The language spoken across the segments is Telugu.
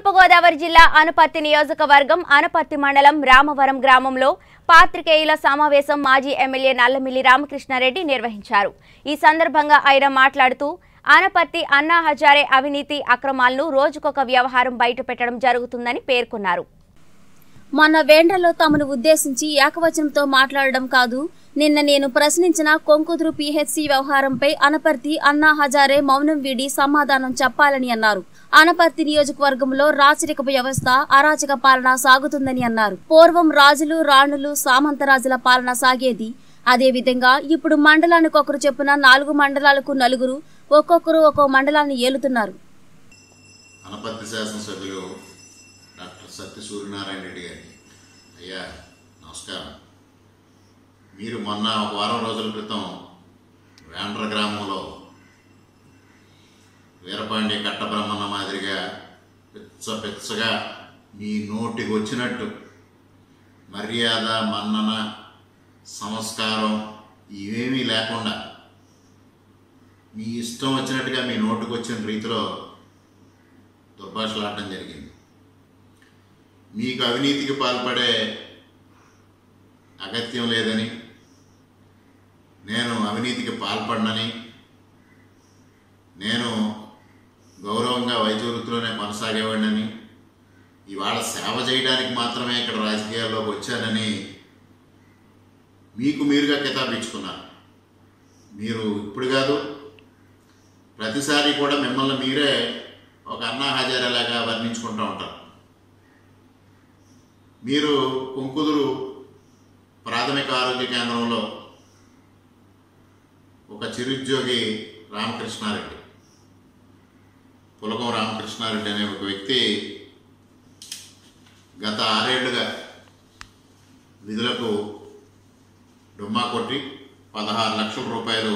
తూర్పుగోదావరి జిల్లా అనుపత్తి నియోజకవర్గం అనుపత్తి మండలం రామవరం గ్రామంలో పాత్రికేయుల సమావేశం మాజీ ఎమ్మెల్యే నల్లమిల్లి రామకృష్ణారెడ్డి నిర్వహించారు ఈ సందర్భంగా ఆయన మాట్లాడుతూ అనపత్తి అన్నా హజారే అవినీతి అక్రమాలను రోజుకొక వ్యవహారం బయటపెట్టడం జరుగుతుందని పేర్కొన్నారు మొన్న వేండ్రలో తమను ఉద్దేశించి ఏకవచనంతో మాట్లాడడం కాదు నిన్న నేను ప్రశ్నించిన కొంకుదురు పీహెచ్సి వ్యవహారంపై అనపర్తి అన్నా హజారే మౌనం వీడి సమాధానం చెప్పాలని అన్నారు అనపర్తి నియోజకవర్గంలో రాచరిక వ్యవస్థ అరాచక పాలన సాగుతుందని అన్నారు పూర్వం రాజులు రాణులు సామంతరాజుల పాలన సాగేది అదేవిధంగా ఇప్పుడు మండలానికి ఒకరు చెప్పున నాలుగు మండలాలకు నలుగురు ఒక్కొక్కరు ఒక్కో మండలాన్ని ఏలుతున్నారు అనపర్తి శాసనసభ్యులు డాక్టర్ సత్య సూర్యనారాయణ రెడ్డి గారికి అయ్యా నమస్కారం మీరు మొన్న ఒక వారం రోజుల క్రితం వేండ్ర గ్రామంలో వీరపాండి కట్టబ్రహ్మన్న మాదిరిగా పిచ్చ పిచ్చగా మీ నోటికి వచ్చినట్టు మర్యాద మన్నన సంస్కారం ఇవేమీ లేకుండా మీ ఇష్టం వచ్చినట్టుగా మీ నోటుకు వచ్చిన రీతిలో దుర్భాషలాడటం జరిగింది మీకు అవినీతికి పాల్పడే అగత్యం లేదని నేను అవినీతికి పాల్పడనని నేను గౌరవంగా వైద్య వృత్తిలోనే కొనసాగేవాడినని ఇవాళ సేవ చేయడానికి మాత్రమే ఇక్కడ రాజకీయాల్లోకి వచ్చానని మీకు మీరుగా కితాబిచ్చుకున్నారు మీరు ఇప్పుడు కాదు ప్రతిసారి కూడా మిమ్మల్ని మీరే ఒక అన్నా హజారేలాగా వర్ణించుకుంటూ ఉంటారు మీరు కుంకుదురు ప్రాథమిక ఆరోగ్య కేంద్రంలో ఒక చిరుద్యోగి రామకృష్ణారెడ్డి పులకం రామకృష్ణారెడ్డి అనే ఒక వ్యక్తి గత ఆరేళ్లుగా విధులకు డుమ్మా కొట్టి పదహారు లక్షల రూపాయలు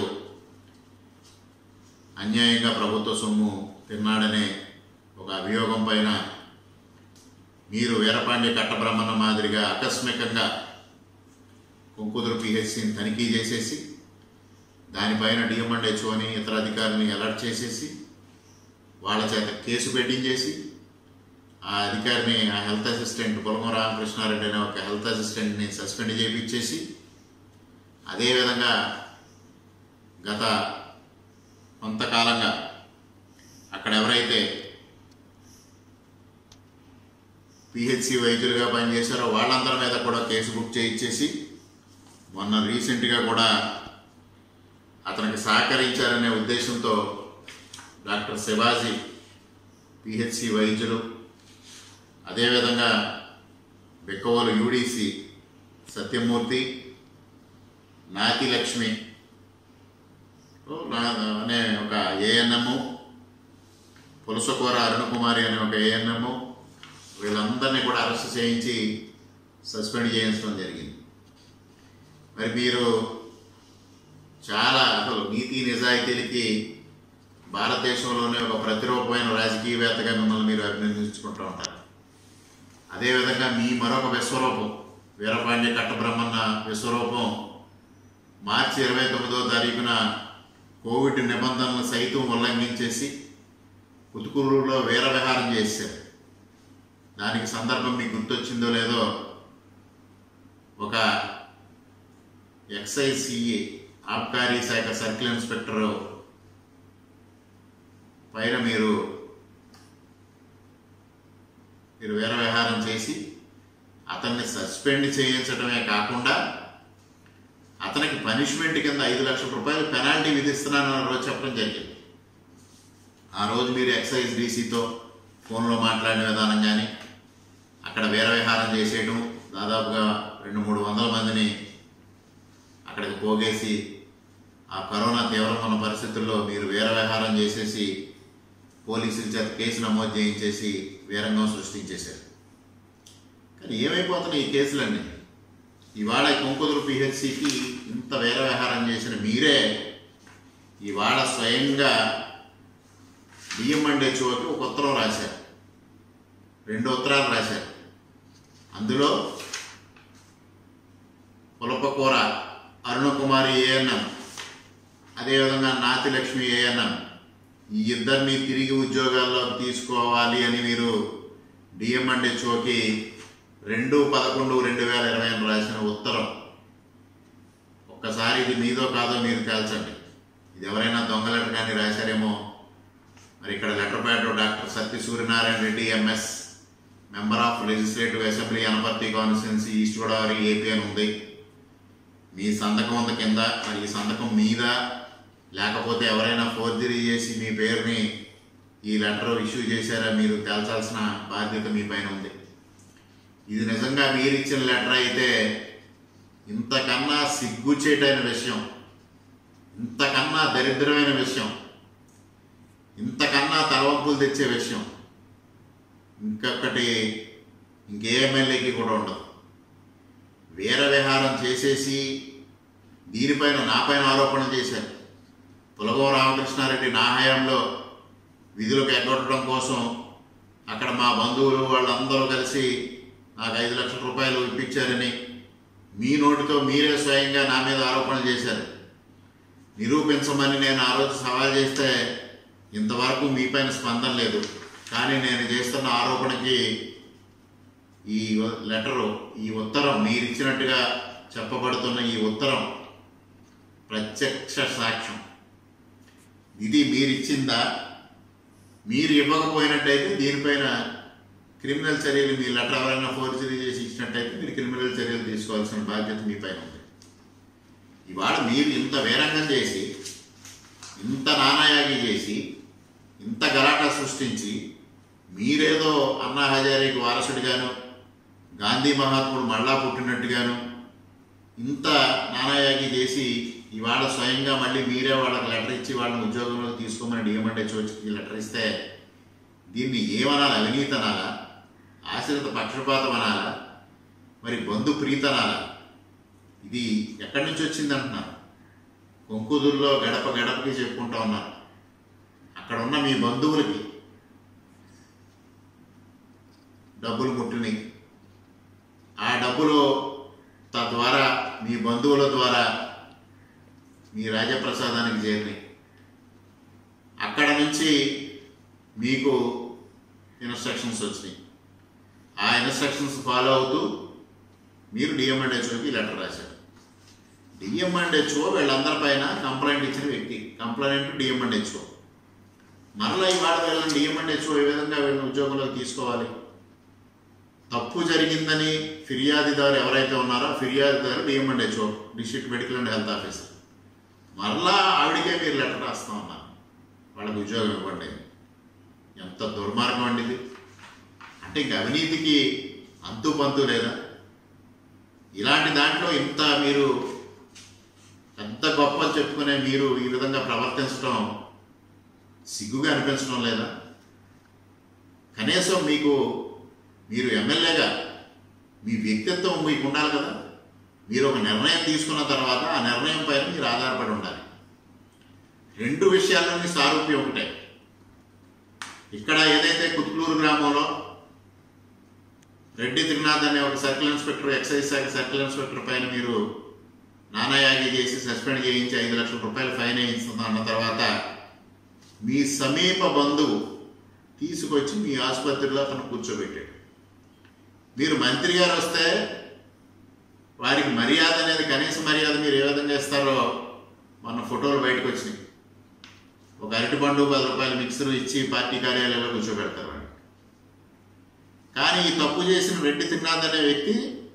అన్యాయంగా ప్రభుత్వ సొమ్ము తిన్నాడనే ఒక అభియోగం పైన మీరు వీరపాండ్య కట్టబ్రహ్మణ మాదిరిగా ఆకస్మికంగా కుంకుదురు పిహెచ్సిని తనిఖీ చేసేసి దానిపైన డిఎంఎండ్హెచ్ఓ అని ఇతర అధికారులని అలర్ట్ చేసేసి వాళ్ళ చేత కేసు పెట్టించేసి ఆ అధికారిని ఆ హెల్త్ అసిస్టెంట్ పొలమ రామకృష్ణారెడ్డి అనే ఒక హెల్త్ అసిస్టెంట్ని సస్పెండ్ చేయించేసి అదేవిధంగా గత కొంతకాలంగా అక్కడ ఎవరైతే పిహెచ్సి వైద్యులుగా పనిచేశారో వాళ్ళందరి మీద కూడా కేసు బుక్ చేయించేసి మొన్న రీసెంట్గా కూడా అతనికి సహకరించారనే ఉద్దేశంతో డాక్టర్ శివాజీ పిహెచ్సి వైద్యులు అదేవిధంగా బెక్కవోలు యూడిసి సత్యమూర్తి నాతి లక్ష్మి అనే ఒక ఏఎన్ఎం పులసకూర అరుణకుమారి అనే ఒక ఏఎన్ఎం వీళ్ళందరినీ కూడా అరెస్ట్ చేయించి సస్పెండ్ చేయించడం జరిగింది మరి మీరు చాలా అసలు నీతి నిజాయితీలకి భారతదేశంలోనే ఒక ప్రతిరూపమైన రాజకీయవేత్తగా మిమ్మల్ని మీరు అభినందించుకుంటూ ఉంటారు అదేవిధంగా మీ మరొక విశ్వరూపం వీరపాండ్య కట్టబ్రహ్మన్న విశ్వరూపం మార్చి ఇరవై తొమ్మిదో తారీఖున కోవిడ్ నిబంధనలు సైతం ఉల్లంఘించేసి కుతుకురులో వీర విహారం చేశారు దానికి సందర్భం మీకు గుర్తొచ్చిందో లేదో ఒక ఎక్సైజ్ సిఏ ఆబ్కారీ శాఖ సర్కిల్ ఇన్స్పెక్టర్ పైన మీరు మీరు వీర విహారం చేసి అతన్ని సస్పెండ్ చేయించడమే కాకుండా అతనికి పనిష్మెంట్ కింద ఐదు లక్షల రూపాయలు పెనాల్టీ విధిస్తున్నానన్న రోజు చెప్పడం జరిగింది ఆ రోజు మీరు ఎక్సైజ్ డీసీతో ఫోన్లో మాట్లాడిన విధానం కానీ అక్కడ వీర విహారం చేసేయడం దాదాపుగా రెండు మూడు వందల మందిని అక్కడికి పోగేసి ఆ కరోనా తీవ్రమైన పరిస్థితుల్లో మీరు వీర విహారం చేసేసి పోలీసుల చేత కేసు నమోదు చేయించేసి వీరంగం సృష్టించేశారు కానీ ఏమైపోతున్నాయి ఈ కేసులన్నీ ఇవాళ కొంకుదురు పిహెచ్సికి ఇంత వీర విహారం చేసిన మీరే ఇవాళ స్వయంగా డిఎంఎండ్హెచ్ఓకి ఒక ఉత్తరం రాశారు రెండు ఉత్తరాలు రాశారు అందులో పులపకూర అరుణకుమారి ఏఎన్ఎం అదేవిధంగా నాతి లక్ష్మి ఏఎన్ఎం ఈ ఇద్దరిని తిరిగి ఉద్యోగాల్లోకి తీసుకోవాలి అని మీరు డిఎంఎండ్హెచ్ఓకి రెండు పదకొండు రెండు వేల ఇరవై రాసిన ఉత్తరం ఒక్కసారి ఇది మీదో కాదో మీరు తేల్చండి ఇది ఎవరైనా దొంగ లెటర్ కానీ రాశారేమో మరి ఇక్కడ letter pad doctor Satya Suryanarayana Reddy MS member of legislative assembly Anaparthi constituency east Godavari AP అని ఉంది మీ సంతకం ఉంది కింద మరి ఈ సంతకం మీద లేకపోతే ఎవరైనా ఫోర్జరీ చేసి మీ పేరుని ఈ లెటర్ ఇష్యూ చేశారా మీరు తేల్చాల్సిన బాధ్యత మీ పైన ఉంది ఇది నిజంగా మీరు ఇచ్చిన లెటర్ అయితే ఇంతకన్నా సిగ్గుచేటైన విషయం ఇంతకన్నా దరిద్రమైన విషయం ఇంతకన్నా తలవంపులు తెచ్చే విషయం ఇంకొకటి ఇంకే ఎమ్మెల్యేకి కూడా ఉండదు వీర విహారం చేసేసి దీనిపైన నాపైన ఆరోపణ చేశారు పులగో రామకృష్ణారెడ్డి నా హయాంలో విధులకు ఎగ్గొట్టడం కోసం అక్కడ మా బంధువులు వాళ్ళందరూ కలిసి నాకు ఐదు లక్షల రూపాయలు ఇప్పించారని మీ నోటితో మీరే స్వయంగా నా మీద ఆరోపణ చేశారు నిరూపించమని నేను ఆ రోజు సవాల్ చేస్తే ఇంతవరకు మీపైన స్పందన లేదు కానీ నేను చేస్తున్న ఆరోపణకి ఈ లెటరు ఈ ఉత్తరం మీరు ఇచ్చినట్టుగా చెప్పబడుతున్న ఈ ఉత్తరం ప్రత్యక్ష సాక్ష్యం ఇది మీరు ఇచ్చిందా మీరు ఇవ్వకపోయినట్టయితే దీనిపైన క్రిమినల్ చర్యలు మీ లెటర్ ఎవరైనా ఫోర్జరీ చేసి ఇచ్చినట్టయితే మీరు క్రిమినల్ చర్యలు తీసుకోవాల్సిన బాధ్యత మీ పైన ఉంది ఇవాళ మీరు ఇంత వేరంగం చేసి ఇంత నానాయాగి చేసి ఇంత గలాటా సృష్టించి మీరేదో అన్నా హజారీకి వారసుడిగాను గాంధీ మహాత్ముడు మళ్ళా పుట్టినట్టుగాను ఇంత నానాయాగి చేసి ఇవాళ స్వయంగా మళ్ళీ మీరే వాళ్ళకి లెటర్ ఇచ్చి వాళ్ళని ఉద్యోగంలో తీసుకోమని డిఎంఎండే చోచుకి లెటర్ ఇస్తే దీన్ని ఏమనాలి అవినీతి అనాలా ఆశ్రిత పక్షపాతం అనాలా మరి బంధు ప్రీతి అనాలా ఇది ఎక్కడి నుంచి వచ్చింది అంటున్నారు కొంకుదుల్లో గడప గడపకి చెప్పుకుంటా ఉన్నారు అక్కడ ఉన్న మీ బంధువులకి డబ్బులు ముట్టినాయి ఆ డబ్బులు తద్వారా మీ బంధువుల ద్వారా మీ రాజప్రసాదానికి చేరినాయి అక్కడ నుంచి మీకు ఇన్స్ట్రక్షన్స్ వచ్చినాయి ఆ ఇన్స్ట్రక్షన్స్ ఫాలో అవుతూ మీరు డిఎం అండ్ హెచ్ఓకి లెటర్ రాశారు డిఎం అండ్ హెచ్ఓ వీళ్ళందరిపైన కంప్లైంట్ ఇచ్చిన వ్యక్తి కంప్లైంట్ డిఎం అండ్ హెచ్ఓ మరలా ఇవాళ వీళ్ళని డిఎం అండ్ హెచ్ఓ ఏ విధంగా వీళ్ళని ఉద్యోగంలోకి తీసుకోవాలి తప్పు జరిగిందని ఫిర్యాదుదారు ఎవరైతే ఉన్నారో ఫిర్యాదుదారు DM and HO district medical and health officer మరలా ఆవిడకే మీరు లెటర్ రాస్తా ఉన్నారు వాళ్ళకి ఉద్యోగం ఇవ్వండి ఎంత దుర్మార్గం అండి ఇది అంటే ఇంక అవినీతికి అంతు పంతు లేదా ఇలాంటి దాంట్లో ఇంత మీరు ఎంత గొప్ప అని చెప్పుకునే మీరు ఈ విధంగా ప్రవర్తించడం సిగ్గుగా అనిపించడం లేదా కనీసం మీకు మీరు ఎమ్మెల్యేగా మీ వ్యక్తిత్వం మీకు ఉండాలి కదా మీరు ఒక నిర్ణయం తీసుకున్న తర్వాత ఆ నిర్ణయం పైన మీరు ఆధారపడి ఉండాలి రెండు విషయాల్లోని సారూప్యం ఒకటే ఇక్కడ ఏదైతే కుతుకులూరు గ్రామంలో రెడ్డి త్రినాథ్ అనే ఒక సర్కిల్ ఇన్స్పెక్టర్ ఎక్సైజ్ శాఖ సర్కిల్ ఇన్స్పెక్టర్ పైన మీరు నానాయాగి చేసి సస్పెండ్ చేయించి ఐదు లక్షల రూపాయలు ఫైన్ వేయించుతుంది అన్న తర్వాత మీ సమీప బంధువు తీసుకొచ్చి మీ ఆసుపత్రిలో అతను కూర్చోబెట్టాడు మీరు మంత్రి గారు వస్తే వారికి మర్యాద అనేది కనీస మర్యాద మీరు ఏ విధంగా ఇస్తారో మన ఫోటోలు బయటకు వచ్చినాయి ఒక అరటిపండు పది రూపాయల మిక్సర్ ఇచ్చి పార్టీ కార్యాలయంలో కూర్చోబెడతారు వాడిని. కానీ ఈ తప్పు చేసిన రెడ్డి తిన్నాద్ అనే వ్యక్తి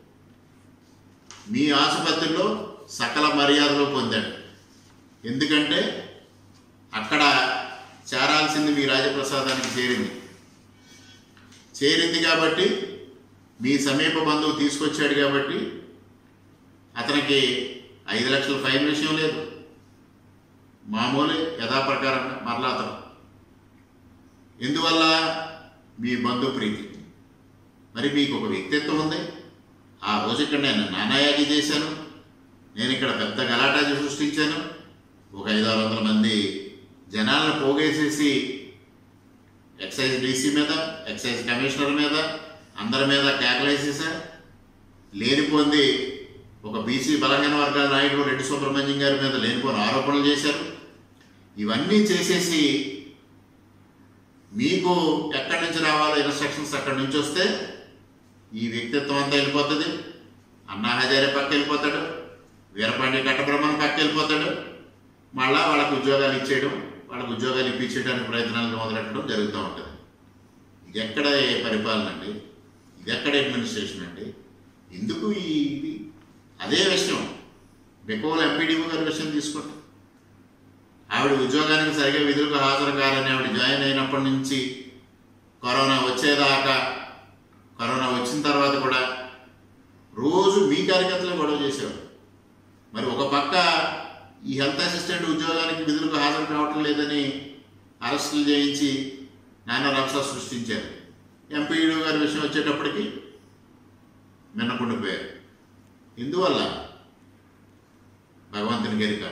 మీ ఆసుపత్రిలో సకల మర్యాదలు పొందాడు ఎందుకంటే అక్కడ చేరాల్సింది మీ రాజప్రసాదానికి చేరింది చేరింది కాబట్టి మీ సమీప బంధువు తీసుకొచ్చాడు కాబట్టి అతనికి ఐదు లక్షల ఫైన్ విషయం లేదు మామూలు యథాప్రకారంగా మరలా అతను ఎందువల్ల మీ బంధు ప్రీతి మరి మీకు ఒక వ్యక్తిత్వం ఉంది ఆ రోజు ఇక్కడ నేను నానాయాగి చేశాను నేను ఇక్కడ పెద్ద గలాటా సృష్టించాను ఒక ఐదు ఆరు వందల మంది జనాలను పోగేసేసి ఎక్సైజ్ డీసీ మీద ఎక్సైజ్ కమిషనర్ మీద అందరి మీద కేకలేసేసా లేనిపోంది ఒక బీసీ బలహీన వర్గాల నాయకుడు రెడ్డి సుబ్రహ్మణ్యం గారి మీద లేనిపోని ఆరోపణలు చేశారు ఇవన్నీ చేసేసి మీకు ఎక్కడి నుంచి రావాలో ఇన్స్ట్రక్షన్స్ అక్కడి నుంచి వస్తే ఈ వ్యక్తిత్వం అంతా వెళ్ళిపోతుంది అన్నా హజారే పక్క వెళ్ళిపోతాడు వీరపాండి కట్టబ్రహ్మణ్ పక్క వెళ్ళిపోతాడు మళ్ళా వాళ్ళకి ఉద్యోగాలు ఇచ్చేయడం వాళ్ళకి ఉద్యోగాలు ఇప్పించేయడానికి ప్రయత్నాలు మొదలెట్టడం జరుగుతూ ఉంటుంది ఇది ఎక్కడ ఏ పరిపాలన అండి ఇది ఎక్కడ అడ్మినిస్ట్రేషన్ అండి ఎందుకు ఈ ఇది అదే విషయం బెకోవల్ ఎంపీడీఓ గారి విషయం తీసుకోండి ఆవిడ ఉద్యోగానికి సరిగా విధులకు హాజరు కాలని ఆవిడ జాయిన్ అయినప్పటి నుంచి కరోనా వచ్చేదాకా కరోనా వచ్చిన తర్వాత కూడా రోజు మీ కార్యకర్తలే గొడవ చేసేవారు మరి ఒక పక్క ఈ హెల్త్ అసిస్టెంట్ ఉద్యోగానికి విధులకు హాజరు కావటం లేదని అరెస్టులు చేయించి నానా రక్ష సృష్టించారు ఎంపీడీ గారి విషయం వచ్చేటప్పటికి మిన్నకుండిపోయారు ఎందువల్ల భగవంతుని గరిక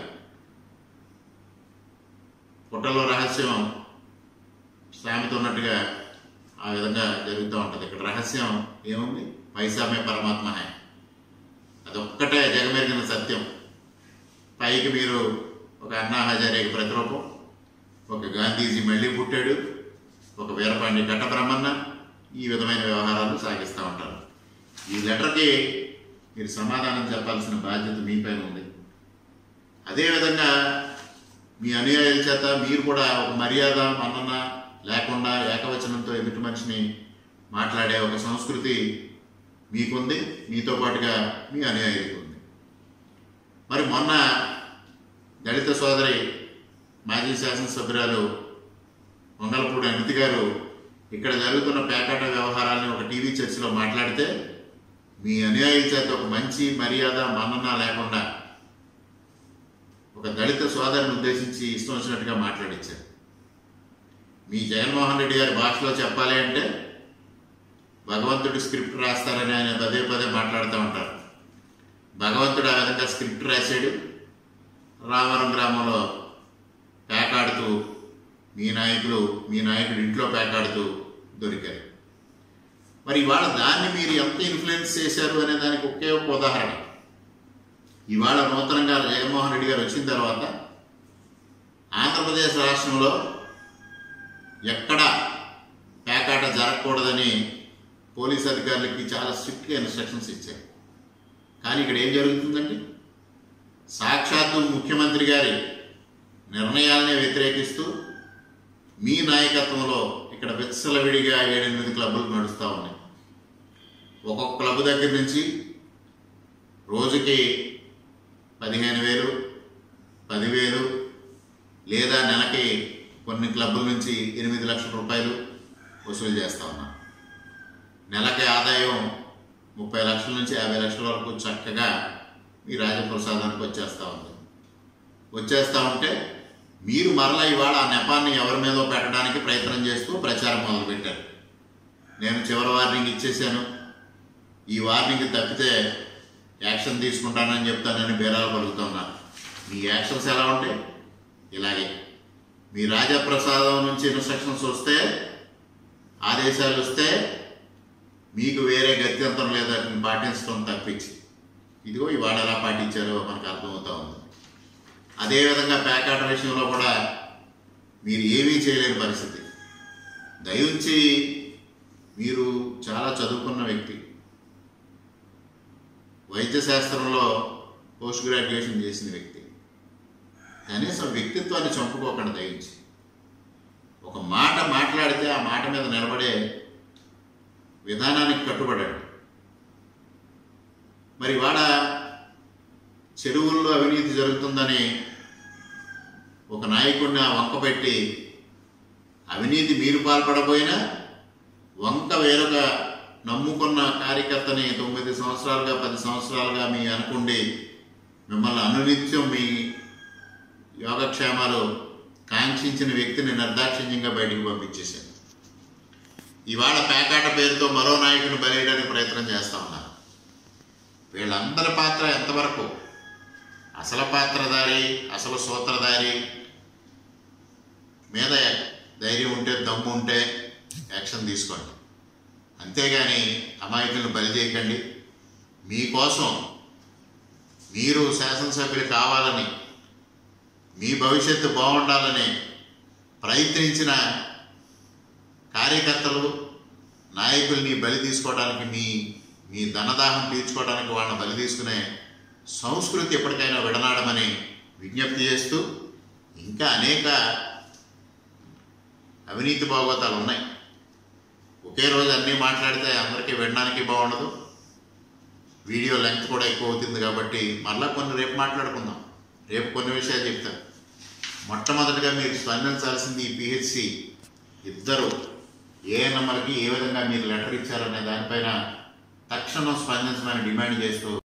పుట్టలో రహస్యం సామెత ఉన్నట్టుగా ఆ విధంగా జరుగుతూ ఉంటుంది ఇక్కడ రహస్యం ఏముంది పైసామే పరమాత్మ హే అదొక్కటే జగమెరిగిన సత్యం పైకి మీరు ఒక అన్నా హజారేకి ప్రతిరూపం ఒక గాంధీజీ మళ్ళీ పుట్టాడు ఒక వీరపాండి కట్టబ్రహ్మన్న ఈ విధమైన వ్యవహారాలు సాగిస్తూ ఉంటారు ఈ లెటర్కి మీరు సమాధానం చెప్పాల్సిన బాధ్యత మీపైన ఉంది అదేవిధంగా మీ అనుయాయుల చేత మీరు కూడా ఒక మర్యాద మన్నన లేకుండా ఏకవచనంతో ఎదుటి మనిషిని మాట్లాడే ఒక సంస్కృతి మీకుంది మీతో పాటుగా మీ అనుయాయులకు ఉంది మరి మొన్న దళిత సోదరి మాజీ శాసనసభ్యురాలు మంగళపూడి అనితి గారు ఇక్కడ జరుగుతున్న పేకాట వ్యవహారాన్ని ఒక టీవీ చర్చలో మాట్లాడితే మీ అనుయాయుల చేత ఒక మంచి మర్యాద మన్నన లేకుండా ఒక దళిత సోదరిని ఉద్దేశించి ఇష్టం వచ్చినట్టుగా మాట్లాడించారు మీ జగన్మోహన్ రెడ్డి గారి భాషలో చెప్పాలి అంటే భగవంతుడు స్క్రిప్ట్ రాస్తారని ఆయన పదే పదే మాట్లాడుతూ ఉంటారు భగవంతుడు ఆ విధంగా స్క్రిప్ట్ రాశాడు రామవరం గ్రామంలో పేకాడుతూ మీ నాయకులు మీ నాయకుడు ఇంట్లో పేకాడుతూ దొరికారు మరి ఇవాళ దాన్ని మీరు ఎంత ఇన్ఫ్లుయెన్స్ చేశారు అనే దానికి ఒకే ఒక ఉదాహరణ ఇవాళ నూతనంగా జగన్మోహన్ రెడ్డి గారు వచ్చిన తర్వాత ఆంధ్రప్రదేశ్ రాష్ట్రంలో ఎక్కడ పేకాట జరగకూడదని పోలీస్ అధికారులకి చాలా స్ట్రిక్ట్గా ఇన్స్ట్రక్షన్స్ ఇచ్చారు కానీ ఇక్కడ ఏం జరుగుతుందండి సాక్షాత్తు ముఖ్యమంత్రి గారి నిర్ణయాలనే వ్యతిరేకిస్తూ మీ నాయకత్వంలో ఇక్కడ విచ్చలవిడిగా ఏడెనిమిది క్లబ్బులు నడుస్తూ ఉన్నాయి ఒక్కొక్క క్లబ్ దగ్గర నుంచి రోజుకి పదిహేను వేలు పదివేలు లేదా నెలకి కొన్ని క్లబ్బుల నుంచి ఎనిమిది లక్షల రూపాయలు వసూలు చేస్తూ ఉన్నాం నెలకి ఆదాయం ముప్పై లక్షల నుంచి యాభై లక్షల వరకు చక్కగా మీ రాజప్రసాదానికి వచ్చేస్తూ ఉంది వచ్చేస్తూ ఉంటే మీరు మరలా ఇవాళ ఆ నెపాన్ని ఎవరి మీదో పెట్టడానికి ప్రయత్నం చేస్తూ ప్రచారం మొదలుపెట్టారు నేను చివరి వార్నింగ్ ఇచ్చేసాను ఈ వార్నింగ్ తప్పితే యాక్షన్ తీసుకుంటానని చెప్తానని బేరాలు పలుకుతున్నారు మీ యాక్షన్స్ ఎలా ఉంటాయి ఇలాగే మీ రాజప్రసాదం నుంచి ఇన్స్ట్రక్షన్స్ వస్తే ఆదేశాలు వస్తే మీకు వేరే గత్యంతరం లేదా పాటించడం తప్పించి ఇదిగో ఇవాళ ఎలా పాటించారో మనకు అర్థమవుతా ఉంది అదేవిధంగా పేకాట విషయంలో కూడా మీరు ఏమీ చేయలేని పరిస్థితి దయించి మీరు చాలా చదువుకున్న వ్యక్తి వైద్య శాస్త్రంలో పోస్ట్ గ్రాడ్యుయేషన్ చేసిన వ్యక్తి కనీసం వ్యక్తిత్వాన్ని చంపుకోకుండా దయించి ఒక మాట మాట్లాడితే ఆ మాట మీద నిలబడే విధానానికి కట్టుబడాడు మరి వాడ చెరువుల్లో అవినీతి జరుగుతుందని ఒక నాయకుడిని ఆ వంక పెట్టి అవినీతి మీరు పాల్పడబోయినా వంక వేరొక నమ్ముకున్న కార్యకర్తని తొమ్మిది సంవత్సరాలుగా పది సంవత్సరాలుగా మీ అనుకుండి మిమ్మల్ని అనునిత్యం మీ యోగక్షేమాలు కాంక్షించిన వ్యక్తిని నిర్దాక్షిణ్యంగా బయటికి పంపించేశారు ఇవాళ పేకాట పేరుతో మరో నాయకుని బలేయడానికి ప్రయత్నం చేస్తా ఉన్నారు వీళ్ళందరి పాత్ర ఎంతవరకు అసలు పాత్రధారి అసలు సూత్రధారి మీద ధైర్యం ఉంటే దమ్ము ఉంటే యాక్షన్ తీసుకోండి అంతేగాని అమాయకులను బలి చేయకండి మీకోసం మీరు శాసనసభ్యులు కావాలని మీ భవిష్యత్తు బాగుండాలని ప్రయత్నించిన కార్యకర్తలు నాయకుల్ని బలి తీసుకోవడానికి మీ మీ ధనదాహం తీర్చుకోవడానికి వాళ్ళని బలి తీసుకునే సంస్కృతి ఎప్పటికైనా విడనాడమని విజ్ఞప్తి చేస్తూ ఇంకా అనేక అవినీతి భాగవతాలు ఉన్నాయి ఒకే రోజు అన్నీ మాట్లాడితే అందరికీ వినడానికి బాగుండదు వీడియో లెంగ్త్ కూడా ఎక్కువ అవుతుంది కాబట్టి మళ్ళా కొన్ని రేపు మాట్లాడుకుందాం రేపు కొన్ని విషయాలు చెప్తాను మొట్టమొదటిగా మీరు స్పందించాల్సింది ఈ పిహెచ్సి ఇద్దరు ఏ నెంబర్కి ఏ విధంగా మీరు లెటర్ ఇచ్చారనే దానిపైన తక్షణం స్పందించమని డిమాండ్ చేస్తూ